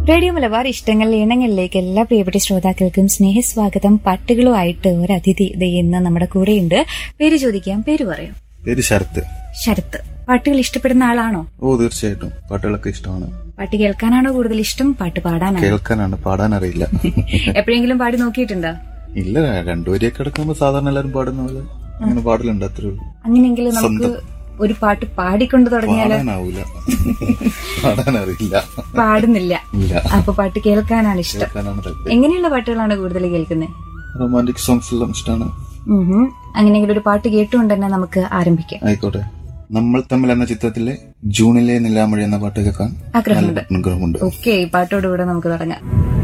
radio Malabar ഇഷ്ടങ്ങൾ ഇണങ്ങളിലേക്ക് എല്ലാ പ്രിയപ്പെട്ട ശ്രോതാക്കൾക്കും സ്നേഹസ്വാഗതം പാട്ടുകളുമായിട്ട് ഒരു അതിഥി ദേ ഇന്ന് നമ്മുടെ കൂടെയുണ്ട് പേര് ചോദിക്കാം പേര് പറയൂ പേര് ശരത്ത് ശരത്ത് പാട്ടുകൾ ഇഷ്ടപ്പെടുന്ന ആളാണോ ഓ തീർച്ചയായിട്ടും പാട്ടുകളൊക്കെ ഇഷ്ടമാണ് പാട്ട് കേൾക്കാനാണോ കൂടുതൽ ഇഷ്ടം പാട്ട് പാടാനാണോ കേൾക്കാനാണ് പാടാൻ അറിയില്ല എപ്പോഴെങ്കിലും പാടി നോക്കിയിട്ടുണ്ടോ ഇല്ല രണ്ടുപേരെയൊക്കെ കിടക്കുമ്പോ സാധാരണ എല്ലാരും പാടുന്ന പോലെ അങ്ങനെ പാടലുണ്ട് അത്രേ ഉള്ളൂ അങ്ങനെയെങ്കിൽ നമുക്ക് ഒരു പാട്ട് പാടിക്കൊണ്ട് തുടങ്ങിയാലോ പാടാനാവൂല പാടാൻ അറിയില്ല പാടുന്നില്ല ഇല്ല അപ്പൊ പാട്ട് കേൾക്കാനാണ് ഇഷ്ടം കേൾക്കാനാണ് താല്പര്യം എങ്ങനെയുള്ള പാട്ടുകളാണ് കൂടുതൽ കേൾക്കുന്നത് റൊമാൻറ്റിക് സോങ്സ് എല്ലാം ഇഷ്ടമാണ് അങ്ങനെയെങ്കിൽ ഒരു പാട്ട് കേട്ടുകൊണ്ട് തന്നെ നമുക്ക് ആരംഭിക്കാം ആയിക്കോട്ടെ നമ്മൾ തമ്മിൽ എന്ന ചിത്രത്തിലെ ജൂണിലെ നിലാമഴ എന്ന പാട്ട് കേൾക്കാൻ ആഗ്രഹമുണ്ട് അനുഗ്രഹമുണ്ട് ഓക്കെ പാട്ടോടുകൂടെ നമുക്ക് തുടങ്ങാം